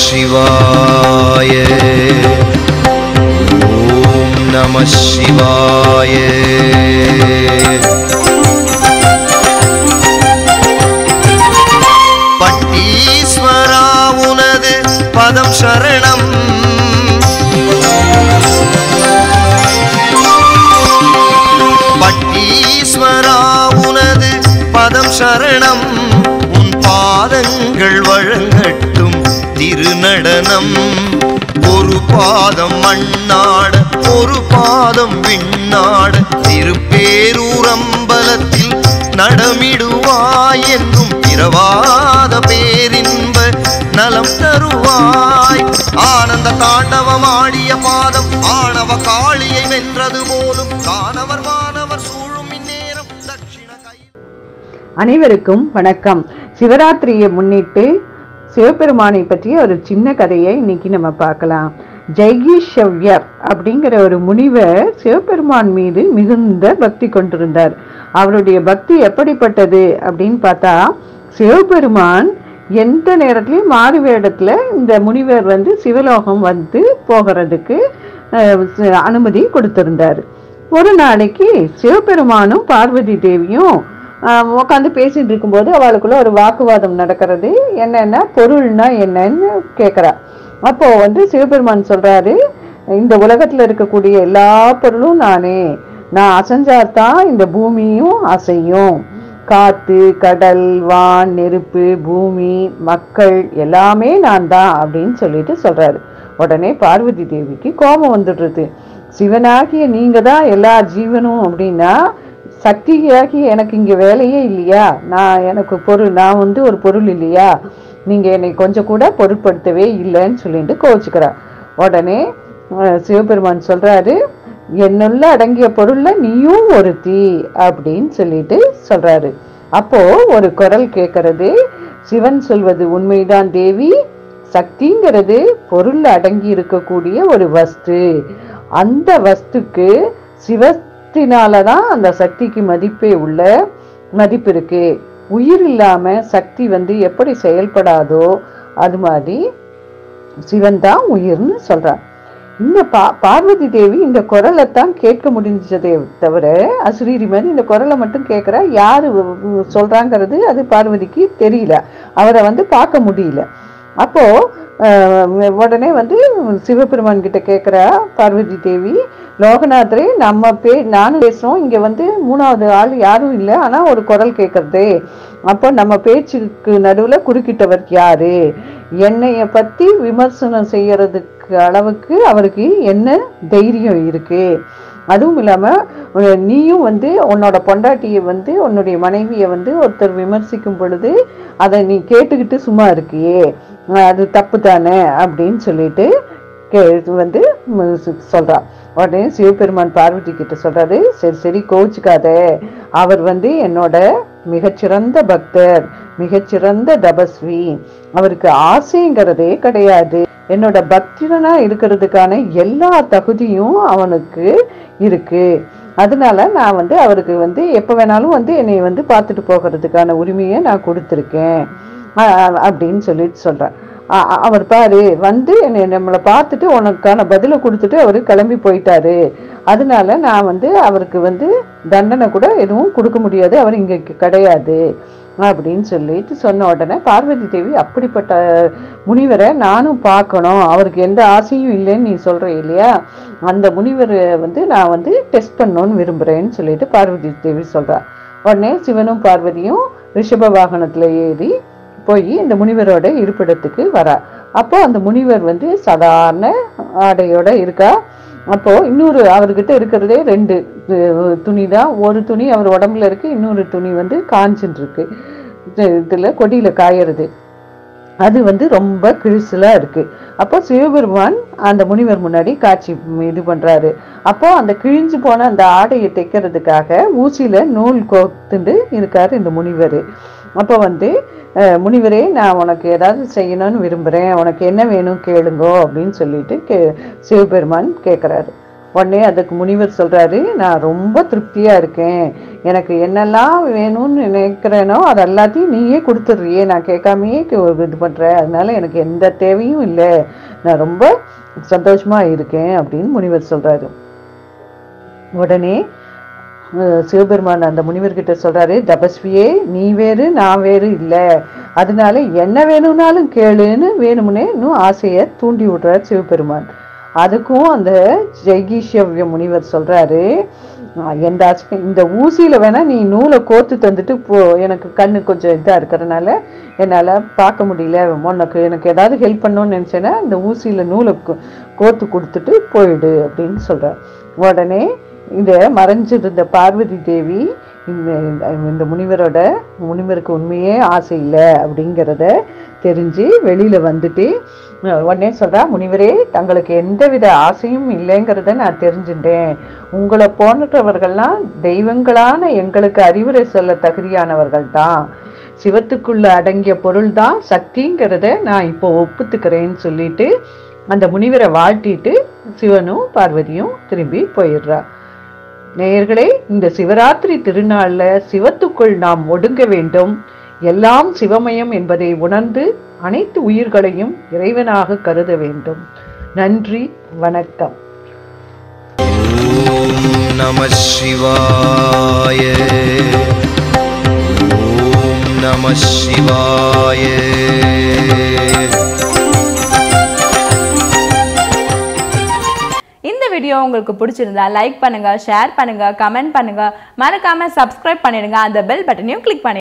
சிவாய ஓம் நம சிவாய பட்டீஸ்வரா உனது பதம் சரணம் பட்டீஸ்வரா உனது பதம் சரணம் உன் பாதங்கள் வழங்கட்டும் திருநடனம் ஒரு பாதம் மண்ணாட ஒரு பாதம் விண்ணாட திருப்பேரூரம்பலத்தில் நடமிடுவாய் என்றும் பிறவாத பேரின்ப நலம் தருவாய் ஆனந்த தாண்டவம் ஆடிய பாதம் ஆணவ காளியை வென்றது போலும் தானவர் மாணவர் சூழும் இந்நேரம் தட்சிண கை அனைவருக்கும் வணக்கம் சிவராத்திரியை முன்னிட்டு சிவபெருமானை பற்றிய ஒரு சின்ன கதையை இன்னைக்கு நம்ம பார்க்கலாம் ஜெய்கீஷவ்யர் அப்படிங்கிற ஒரு முனிவர் சிவபெருமான் மீது மிகுந்த பக்தி கொண்டிருந்தார் அவருடைய பக்தி எப்படிப்பட்டது அப்படின்னு பார்த்தா சிவபெருமான் எந்த நேரத்திலையும் மாறு வேடத்துல இந்த முனிவர் வந்து சிவலோகம் வந்து போகிறதுக்கு அஹ், அனுமதி கொடுத்திருந்தார் ஒரு நாளைக்கு சிவபெருமானும் பார்வதி தேவியும் உட்காந்து பேசிட்டு இருக்கும்போது அவளுக்குள்ள ஒரு வாக்குவாதம் நடக்கிறது என்னன்னா பொருள்னா என்னன்னு கேட்குறா அப்போ வந்து சிவபெருமான் சொல்றாரு இந்த உலகத்துல இருக்கக்கூடிய எல்லா பொருளும் நானே நான் அசைஞ்சாதான் இந்த பூமியும் அசையும் காத்து கடல் வான் நெருப்பு பூமி மக்கள் எல்லாமே நான் தான் அப்படின்னு சொல்லிட்டு சொல்றாரு உடனே பார்வதி தேவிக்கு கோபம் வந்துடுறது சிவனாகிய நீங்க தான் எல்லா ஜீவனும் அப்படின்னா சக்தியாகி எனக்கு இங்க வேலையே இல்லையா நான் எனக்கு பொருள் நான் வந்து ஒரு பொருள் இல்லையா நீங்க என்னை கொஞ்சம் கூட பொருட்படுத்தவே இல்லைன்னு சொல்லிட்டு கோவிச்சுக்கிறா உடனே அஹ், சிவபெருமான் சொல்றாரு என்னுள்ள அடங்கிய பொருள்ல நீயும் ஒருத்தி அப்படின்னு சொல்லிட்டு சொல்றாரு அப்போ ஒரு குரல் கேட்கறது சிவன் சொல்வது உண்மைதான் தேவி சக்திங்கிறது பொருள்ல அடங்கி இருக்கக்கூடிய ஒரு வஸ்து அந்த வஸ்துக்கு சிவத்தினாலதான் அந்த சக்திக்கு மதிப்பே உள்ள மதிப்பு இருக்கு உயிர் இல்லாம சக்தி வந்து எப்படி செயல்படாதோ அது மாதிரி சிவன் தான் உயிர்னு சொல்றார் இந்த பா பார்வதி தேவி இந்த குரலை தான் கேட்க முடிஞ்சதே தவிர அசுரீரி மாதிரி இந்த குரலை மட்டும் கேட்குறா யாரு உ- சொல்றாங்கிறது அது பார்வதிக்கு தெரியல அவரை வந்து பார்க்க முடியல அப்போ அஹ், உடனே வந்து சிவபெருமான் கிட்ட கேட்குறா பார்வதி தேவி லோகநாதரே நம்ம பே நானும் பேசுறோம் இங்க வந்து மூணாவது ஆள் யாரும் இல்லை ஆனா ஒரு குரல் கேட்கறதே அப்போ நம்ம பேச்சுக்கு நடுவுல குறுக்கிட்டவர் யாரு என்னைய பத்தி விமர்சனம் செய்யறதுக்கு அளவுக்கு அவருக்கு என்ன தைரியம் இருக்கு அதுவும் இல்லாம அஹ், நீயும் வந்து உன்னோட பொண்டாட்டியை வந்து உன்னுடைய மனைவியை வந்து ஒருத்தர் விமர்சிக்கும் பொழுது அதை நீ கேட்டுக்கிட்டு சும்மா இருக்கியே அஹ், அது தப்பு தானே அப்படின்னு சொல்லிட்டு கே இது வந்து ம், சொ- சொல்றா உடனே சிவபெருமான் பார்வதி கிட்ட சொல்றாரு சரி சரி கோச்சுக்காத அவர் வந்து என்னோட மிகச்சிறந்த பக்தர் மிகச்சிறந்த தபஸ்வி அவருக்கு ஆசைங்கிறதே கிடையாது என்னோட பக்தனா இருக்கிறதுக்கான எல்லா தகுதியும் அவனுக்கு இருக்கு அதனால நான் வந்து அவருக்கு வந்து எப்போ வேணாலும் வந்து என்னை வந்து பார்த்துட்டு போகிறதுக்கான உரிமையை நான் கொடுத்துருக்கேன் அ- அ- அப்படின்னு சொல்லிட்டு சொல்றேன் அ- அ- அவர் பாரு வந்து என்னை நம்மளை பார்த்துட்டு உனக்கான பதிலை கொடுத்துட்டு அவர் கிளம்பி போயிட்டாரு அதனால நான் வந்து அவருக்கு வந்து தண்டனை கூட எதுவும் கொடுக்க முடியாது அவர் இங்க கிடையாது அப்படின்னு சொல்லிட்டு சொன்ன உடனே பார்வதி தேவி அப்படிப்பட்ட முனிவரை நானும் பார்க்கணும் அவருக்கு எந்த ஆசையும் இல்லைன்னு நீ சொல்ற இல்லையா அந்த முனிவரை வந்து நான் வந்து டெஸ்ட் பண்ணணும்னு விரும்புறேன்னு சொல்லிட்டு பார்வதி தேவி சொல்றா உடனே சிவனும் பார்வதியும் ரிஷப வாகனத்துல ஏறி போய் இந்த முனிவரோட இருப்பிடத்துக்கு வரா அப்போ அந்த முனிவர் வந்து சாதாரண ஆடையோட இருக்கா அப்போ இன்னொரு அவர்கிட்ட இருக்கிறதே ரெண்டு அஹ், துணி தான் ஒரு துணி அவர் உடம்புல இருக்கு இன்னொரு துணி வந்து காஞ்சின்னு இருக்கு இது- இதுல கொடியில காயறது அது வந்து ரொம்ப கிழிசலா இருக்கு அப்போ சிவபெருமான் அந்த முனிவர் முன்னாடி காட்சி இது பண்றாரு அப்போ அந்த கிழிஞ்சு போன அந்த ஆடையை தைக்கிறதுக்காக ஊசியில நூல் கோத்துண்டு இருக்காரு இந்த முனிவர் அப்போ வந்து அஹ், முனிவரே நான் உனக்கு ஏதாவது செய்யணும்னு விரும்புறேன் உனக்கு என்ன வேணும் கேளுங்கோ அப்படின்னு சொல்லிட்டு கே சிவபெருமான் கேட்குறாரு உடனே அதுக்கு முனிவர் சொல்றாரு நான் ரொம்ப திருப்தியா இருக்கேன் எனக்கு என்னெல்லாம் வேணும்னு நினைக்கிறேனோ அது எல்லாத்தையும் நீயே கொடுத்துட்றியே நான் கேட்காமையே கு- இது பண்ற அதனால எனக்கு எந்த தேவையும் இல்லை நான் ரொம்ப சந்தோஷமா இருக்கேன் அப்படின்னு முனிவர் சொல்றாரு உடனே அஹ், சிவபெருமான் அந்த முனிவர்கிட்ட சொல்றாரு தபஸ்வியே நீ வேறு நான் வேறு இல்லை அதனால என்ன வேணும்னாலும் கேளுன்னு வேணும்னே இன்னும் ஆசையை தூண்டி விடுறார் சிவபெருமான் அதுக்கும் அந்த ஜெய்கீஷவ்ய முனிவர் சொல்றாரு "அஹ், எந்த ஆசை இந்த ஊசியில வேணா நீ நூலை கோர்த்து தந்துட்டு போ எனக்கு கண்ணு கொஞ்சம் இதா இருக்கிறதுனால என்னால பார்க்க முடியல உனக்கு எனக்கு ஏதாவது ஹெல்ப் பண்ணணும்னு நினைச்சேன்னா இந்த ஊசியில நூலை கோ- கோர்த்து கொடுத்துட்டு போயிடு அப்படின்னு சொல்றார் உடனே இந்த மறைஞ்சிருந்த பார்வதி தேவி இந்த இந்த முனிவரோட முனிவருக்கு உண்மையே ஆசை இல்லை அப்படிங்கிறத தெரிஞ்சு வெளியில வந்துட்டு அஹ், உடனே சொல்றா முனிவரே தங்களுக்கு எந்தவித ஆசையும் இல்லைங்கிறத நான் தெரிஞ்சுட்டேன் உங்களை போன்றவர்கள்லாம் தெய்வங்களான எங்களுக்கு அறிவுரை சொல்ல தகுதியானவர்கள் தான் சிவத்துக்குள்ள அடங்கிய பொருள் தான் சக்திங்கிறத நான் இப்போ ஒப்புத்துக்கிறேன்னு சொல்லிட்டு அந்த முனிவரை வாழ்த்திட்டு சிவனும் பார்வதியும் திரும்பி போயிடுறா நேயர்களே இந்த சிவராத்திரி திருநாள்ல சிவத்துக்குள் நாம் ஒடுங்க வேண்டும் எல்லாம் சிவமயம் என்பதை உணர்ந்து அனைத்து உயிர்களையும் இறைவனாக கருத வேண்டும் நன்றி வணக்கம் ॐ नमः शिवाय ॐ नमः शिवाय இந்த வீடியோ உங்களுக்கு பிடிச்சிருந்தா லைக் பண்ணுங்க ஷேர் பண்ணுங்க கமெண்ட் பண்ணுங்க மறக்காம சப்ஸ்கிரைப் பண்ணிடுங்க அந்த பெல் பட்டனையும் கிளிக் பண்ணி